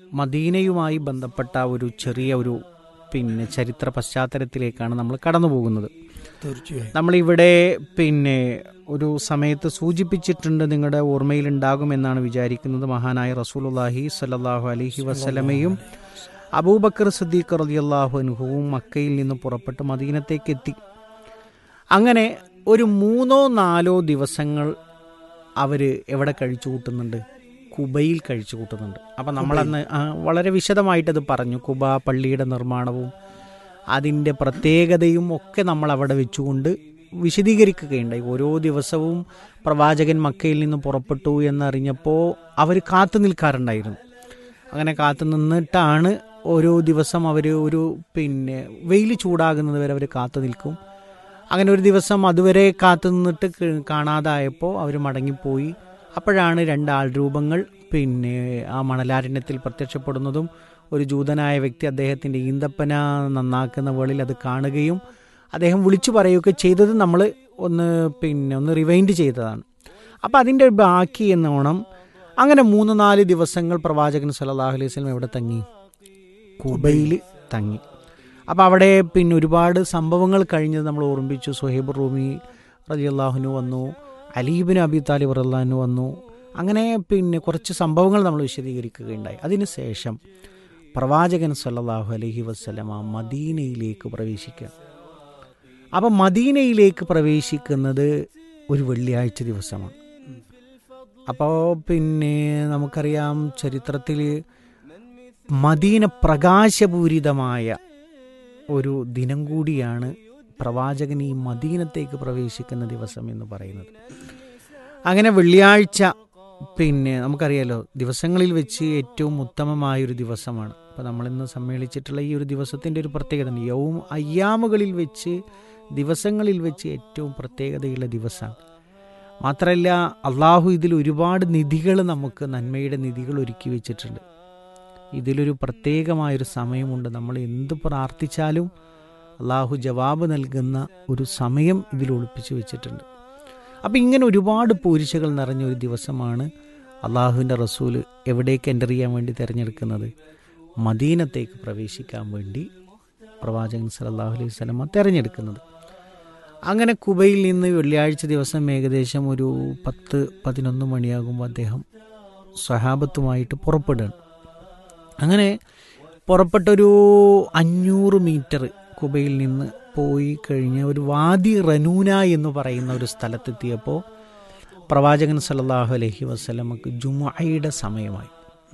മദീനയുമായി ബന്ധപ്പെട്ട ഒരു ചെറിയ ഒരു പിന്നെ ചരിത്ര പശ്ചാത്തലത്തിലേക്കാണ് നമ്മൾ കടന്നു പോകുന്നത് തീർച്ചയായും നമ്മളിവിടെ പിന്നെ ഒരു സമയത്ത് സൂചിപ്പിച്ചിട്ടുണ്ട് നിങ്ങളുടെ ഓർമ്മയിലുണ്ടാകുമെന്നാണ് വിചാരിക്കുന്നത് മഹാനായ റസൂലുള്ളാഹി സ്വല്ലല്ലാഹു അലൈഹി വസല്ലമയും അബൂബക്കർ സിദ്ദീഖ് റളിയല്ലാഹു അൻഹുവും മക്കയിൽ നിന്ന് പുറപ്പെട്ട് മദീനത്തേക്ക് എത്തി അങ്ങനെ ഒരു മൂന്നോ നാലോ ദിവസങ്ങൾ അവർ എവിടെ കഴിച്ചു കൂട്ടുന്നുണ്ട് കുബയിൽ കഴിച്ചു കൂട്ടുന്നുണ്ട് അപ്പം നമ്മളന്ന് ആ, വളരെ വിശദമായിട്ടത് പറഞ്ഞു കുബ പള്ളിയുടെ നിർമ്മാണവും അതിൻ്റെ പ്രത്യേകതയും ഒക്കെ നമ്മൾ അവിടെ വെച്ചുകൊണ്ട് വിശദീകരിക്കുകയുണ്ടായി ഓരോ ദിവസവും പ്രവാചകൻ മക്കയിൽ നിന്ന് പുറപ്പെട്ടു എന്നറിഞ്ഞപ്പോൾ അവർ കാത്തു നിൽക്കാറുണ്ടായിരുന്നു അങ്ങനെ കാത്തു നിന്നിട്ടാണ് ഓരോ ദിവസം അവർ ഒരു പിന്നെ വെയിൽ ചൂടാകുന്നത് വരെ അവർ കാത്തു നിൽക്കും അങ്ങനെ ഒരു ദിവസം അതുവരെ കാത്തു നിന്നിട്ട് ക- കാണാതായപ്പോൾ അവർ മടങ്ങിപ്പോയി അപ്പോഴാണ് രണ്ട് ആൾ രൂപങ്ങൾ പിന്നെ ആ മണലാരണ്യത്തിൽ പ്രത്യക്ഷപ്പെടുന്നതും ഒരു ജൂതനായ വ്യക്തി അദ്ദേഹത്തിൻ്റെ ഈന്തപ്പന നന്നാക്കുന്ന വേളിൽ അത് കാണുകയും അദ്ദേഹം വിളിച്ചു പറയുകയൊക്കെ ചെയ്തത് നമ്മൾ ഒന്ന് പിന്നെ ഒന്ന് റിവൈൻഡ് ചെയ്തതാണ് അപ്പോൾ അതിൻ്റെ ബാക്കി എന്നോണം അങ്ങനെ മൂന്ന് നാല് ദിവസങ്ങൾ പ്രവാചകൻ സല്ലല്ലാഹു അലൈഹി വസല്ലം എവിടെ തങ്ങി കുബയിൽ തങ്ങി അപ്പോൾ അവിടെ പിന്നെ ഒരുപാട് സംഭവങ്ങൾ കഴിഞ്ഞത് നമ്മൾ ഓർമ്മിച്ചു സുഹൈബ് റൂമി റളിയല്ലാഹുനു വന്നു അലീബിൻ അബി താലിബ് റല്ലാഹു വന്നു അങ്ങനെ പിന്നെ കുറച്ച് സംഭവങ്ങൾ നമ്മൾ വിശദീകരിക്കുകയുണ്ടായി അതിനുശേഷം പ്രവാചകൻ സല്ലല്ലാഹു അലൈഹി വസ്ലമ മദീനയിലേക്ക് പ്രവേശിക്കുക അപ്പം മദീനയിലേക്ക് പ്രവേശിക്കുന്നത് ഒരു വെള്ളിയാഴ്ച ദിവസമാണ് അപ്പോൾ പിന്നെ നമുക്കറിയാം ചരിത്രത്തിൽ മദീന പ്രകാശപൂരിതമായ ഒരു ദിനം കൂടിയാണ് പ്രവാചകൻ ഈ മദീനത്തേക്ക് പ്രവേശിക്കുന്ന ദിവസം എന്ന് പറയുന്നത് അങ്ങനെ വെള്ളിയാഴ്ച പിന്നെ നമുക്കറിയാലോ ദിവസങ്ങളിൽ വെച്ച് ഏറ്റവും ഉത്തമമായ ഒരു ദിവസമാണ് അപ്പോൾ നമ്മളിന്ന് സമ്മേളിച്ചിട്ടുള്ള ഈ ഒരു ദിവസത്തിൻ്റെ ഒരു പ്രത്യേകത ഉണ്ട് യവും അയ്യാമുകളിൽ വെച്ച് ദിവസങ്ങളിൽ വെച്ച് ഏറ്റവും പ്രത്യേകതയുള്ള ദിവസമാണ് മാത്രമല്ല അള്ളാഹു ഇതിൽ ഒരുപാട് നിധികൾ നമുക്ക് നന്മയുടെ നിധികൾ ഒരുക്കി വെച്ചിട്ടുണ്ട് ഇതിലൊരു പ്രത്യേകമായൊരു സമയമുണ്ട് നമ്മൾ എന്ത് പ്രാർത്ഥിച്ചാലും അള്ളാഹു ജവാബ് നൽകുന്ന ഒരു സമയം ഇതിൽ ഒളിപ്പിച്ചു വെച്ചിട്ടുണ്ട് അപ്പം ഇങ്ങനെ ഒരുപാട് പൂരിശകൾ നിറഞ്ഞ ഒരു ദിവസമാണ് അള്ളാഹുവിൻ്റെ റസൂല് എവിടേക്ക് എൻ്റർ ചെയ്യാൻ വേണ്ടി തിരഞ്ഞെടുക്കുന്നത് മദീനത്തേക്ക് പ്രവേശിക്കാൻ വേണ്ടി പ്രവാചകൻ സല്ലല്ലാഹു അലൈഹി വസല്ലമ തിരഞ്ഞെടുക്കുന്നത് അങ്ങനെ കുബയിൽ നിന്ന് വെള്ളിയാഴ്ച ദിവസം ഏകദേശം ഒരു പത്ത് പതിനൊന്ന് മണിയാകുമ്പോൾ അദ്ദേഹം സ്വഹാബത്തുമായിട്ട് പുറപ്പെടുകയാണ് അങ്ങനെ പുറപ്പെട്ടൊരു അഞ്ഞൂറ് മീറ്റർ കുബയിൽ നിന്ന് പോയി കഴിഞ്ഞ് ഒരു വാദി റനൂന എന്ന് പറയുന്ന ഒരു സ്ഥലത്തെത്തിയപ്പോൾ പ്രവാചകൻ സല്ലല്ലാഹു അലൈഹി വസ്ലമക്ക് ജുമുഅയുടെ സമയമായി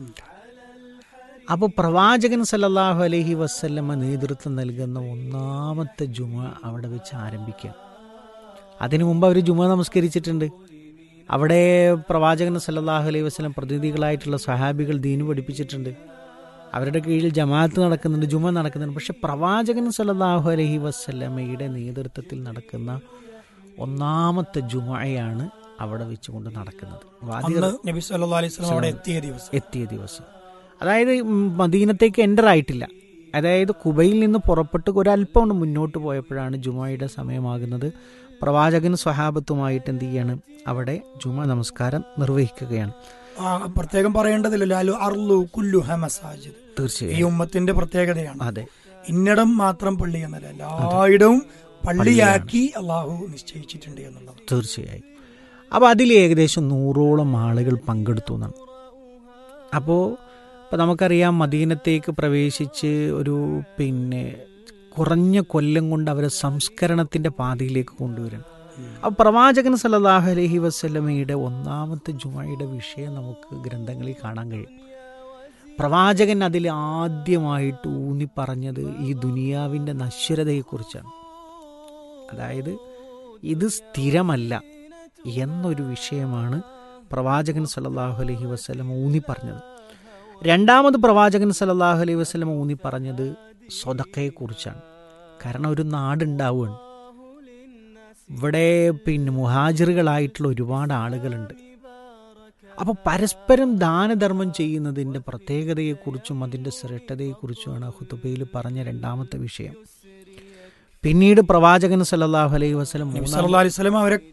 അപ്പോൾ പ്രവാചകൻ സല്ലല്ലാഹു അലൈഹി വസ്ലമ നേതൃത്വം നൽകുന്ന ഒന്നാമത്തെ ജുമ അവിടെ വെച്ച് ആരംഭിക്കുക അതിനു മുമ്പ് അവർ ജുമ നമസ്കരിച്ചിട്ടുണ്ട് അവിടെ പ്രവാചകൻ സല്ലല്ലാഹു അലൈഹി വസ്ലം പ്രതിനിധികളായിട്ടുള്ള സഹാബികൾ ദീന് പഠിപ്പിച്ചിട്ടുണ്ട് അവരുടെ കീഴിൽ ജമാഅത്ത് നടക്കുന്നുണ്ട് ജുമ നടക്കുന്നുണ്ട് പക്ഷെ പ്രവാചകൻ സല്ലല്ലാഹു അലൈഹി വസ്ലമയുടെ നേതൃത്വത്തിൽ നടക്കുന്ന ഒന്നാമത്തെ ജുമയാണ് അവിടെ വെച്ചുകൊണ്ട് നടക്കുന്നത് വാദി അന്ന് നബി സല്ലല്ലാഹു അലൈഹി വസല്ലം അവിടെ എത്തിയ ദിവസം എത്തിയ ദിവസം അതായത് ഉം മദീനത്തേക്ക് എൻ്റർ ആയിട്ടില്ല അതായത് കുബയിൽ നിന്ന് പുറപ്പെട്ട് ഒരല്പം ഒന്ന് മുന്നോട്ട് പോയപ്പോഴാണ് ജുമയുടെ സമയമാകുന്നത് പ്രവാചകൻ സ്വഹാബത്തുമായിട്ട് എന്ത് ചെയ്യാണ് അവിടെ ജുമ നമസ്കാരം നിർവഹിക്കുകയാണ് ആ, പ്രത്യേകം പറയേണ്ടതില്ലല്ലോ അലു അർലു കുല്ലു മസാജിദ് ഈ തീർച്ചയായും ഉമ്മത്തിന്റെ പ്രത്യേകതയാണ് അതെ ഇന്നിടം മാത്രം പള്ളി എന്നല്ല എല്ലായിടവും പള്ളിയാക്കി അള്ളാഹു നിശ്ചയിച്ചിട്ടുണ്ട് എന്നുള്ളത് തീർച്ചയായും അപ്പോൾ അതിൽ ഏകദേശം നൂറോളം ആളുകൾ പങ്കെടുത്തു എന്നാണ് അപ്പോൾ ഇപ്പോൾ നമുക്കറിയാം മദീനത്തേക്ക് പ്രവേശിച്ച് ഒരു പിന്നെ കുറഞ്ഞ കൊല്ലം കൊണ്ട് അവരെ സംസ്കരണത്തിൻ്റെ പാതയിലേക്ക് കൊണ്ടുവരണം അപ്പോൾ പ്രവാചകൻ സല്ലല്ലാഹു അലൈഹി വസല്ലമയുടെ ഒന്നാമത്തെ ജുമയുടെ വിഷയം നമുക്ക് ഗ്രന്ഥങ്ങളിൽ കാണാൻ കഴിയും പ്രവാചകൻ അതിൽ ആദ്യമായിട്ട് ഊന്നി പറഞ്ഞത് ഈ ദുനിയാവിൻ്റെ നശ്വരതയെക്കുറിച്ചാണ് അതായത് ഇത് സ്ഥിരമല്ല എന്നൊരു വിഷയമാണ് പ്രവാചകൻ സല്ലല്ലാഹു അലൈഹി വസല്ലം ഊന്നി പറഞ്ഞത് രണ്ടാമത് പ്രവാചകൻ സല്ലല്ലാഹു അലൈഹി വസല്ലം ഊന്നി പറഞ്ഞത് സ്വതക്കയെക്കുറിച്ചാണ് കാരണം ഒരു നാടുണ്ടാവുകയാണ് ഇവിടെ പിന്നെ മുഹാജിറുകളായിട്ടുള്ള ഒരുപാട് ആളുകളുണ്ട് അപ്പോൾ പരസ്പരം ദാനധർമ്മം ചെയ്യുന്നതിൻ്റെ പ്രത്യേകതയെക്കുറിച്ചും അതിൻ്റെ ശ്രേഷ്ഠതയെക്കുറിച്ചുമാണ് ഹുത്തുബയിൽ പറഞ്ഞ രണ്ടാമത്തെ വിഷയം പിന്നീട് പ്രവാചകൻ സല്ലല്ലാഹു അലൈഹി വസല്ലം നബി മൂന്നാം സല്ലല്ലാഹു അലൈഹി വസല്ലം അവരെ